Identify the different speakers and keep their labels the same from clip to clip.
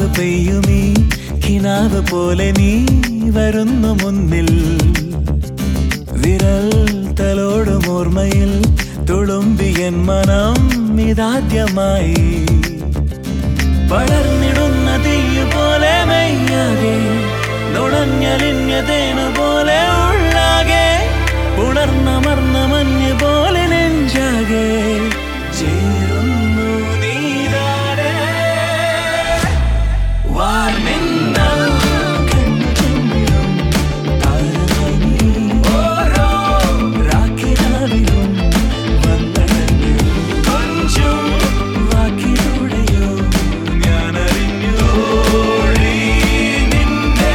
Speaker 1: പെയ്യുമീ കിനാവ് പോലെ നീ വരുന്നു മുന്നിൽ വിരൽ തലോടും ഓർമ്മയിൽ തുളുമ്പിയൻ മനം ഇതാദ്യമായി വളർന്നിടുന്ന തീയു പോലെ മെയ്യാകെ നുണഞ്ഞലിഞ്ഞതേനു പോലെ ഉള്ളാകെ ഉണർന്നമർന്ന മഞ്ഞ് പോലെ നെഞ്ചാകെ ചേരുന്നു നീതാരേ വാർമിന്നൽ കണ്ണുചെമ്മിടും താരമായി നീ. ഓരോ രാക്കിനാവിലും വന്നണഞ്ഞു. കൊഞ്ചും വാക്കിലൂടെയോ ഞാനറിഞ്ഞു ഓടി നിന്നെ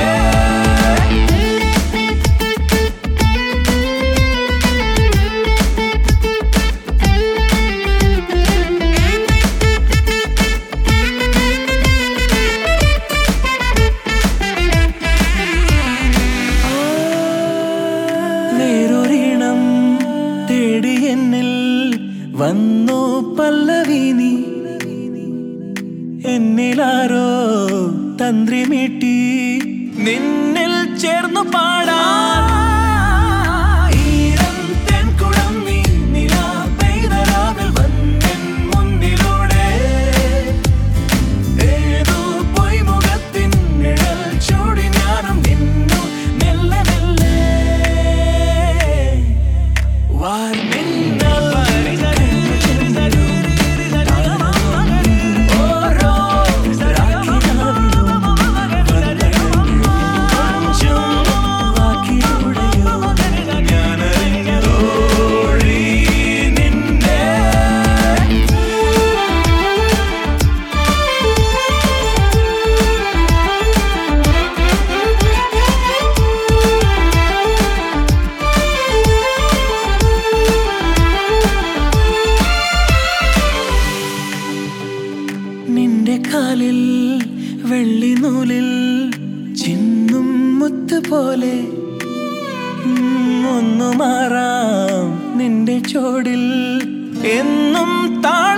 Speaker 1: വേറൊരിണം തേടി എന്നിൽ വന്നു പല്ലവി നീ എന്നിലാരോ തന്ത്രി മീട്ടി നിന്നിൽ ചേർന്നു പാടാ ഈരം തെൻകുളം നീ നിലാ പെയ്ത രാവിൽ വന്നെൻ മുന്നിലൂടെ ഏതോ പൊയ്മുഖത്തിൻ നിഴൽ ചൂടി ഞാനും നിന്നു മെല്ലെ മെല്ലെ വാർമിന്നൽ ഓരോ രാക്കിനാവിലും വന്നണഞ്ഞു. കൊഞ്ചും വാക്കിലൂടെയോ ഞാനറിഞ്ഞു ഓടി നിന്നെ നിന്റെ കാലിൽ വെള്ളി നൂലിൽ ചിന്നും മുത്ത് പോലെ ഉം, ഒന്നു മാറാം നിന്റെ ചോടിൽ എന്നും താഴ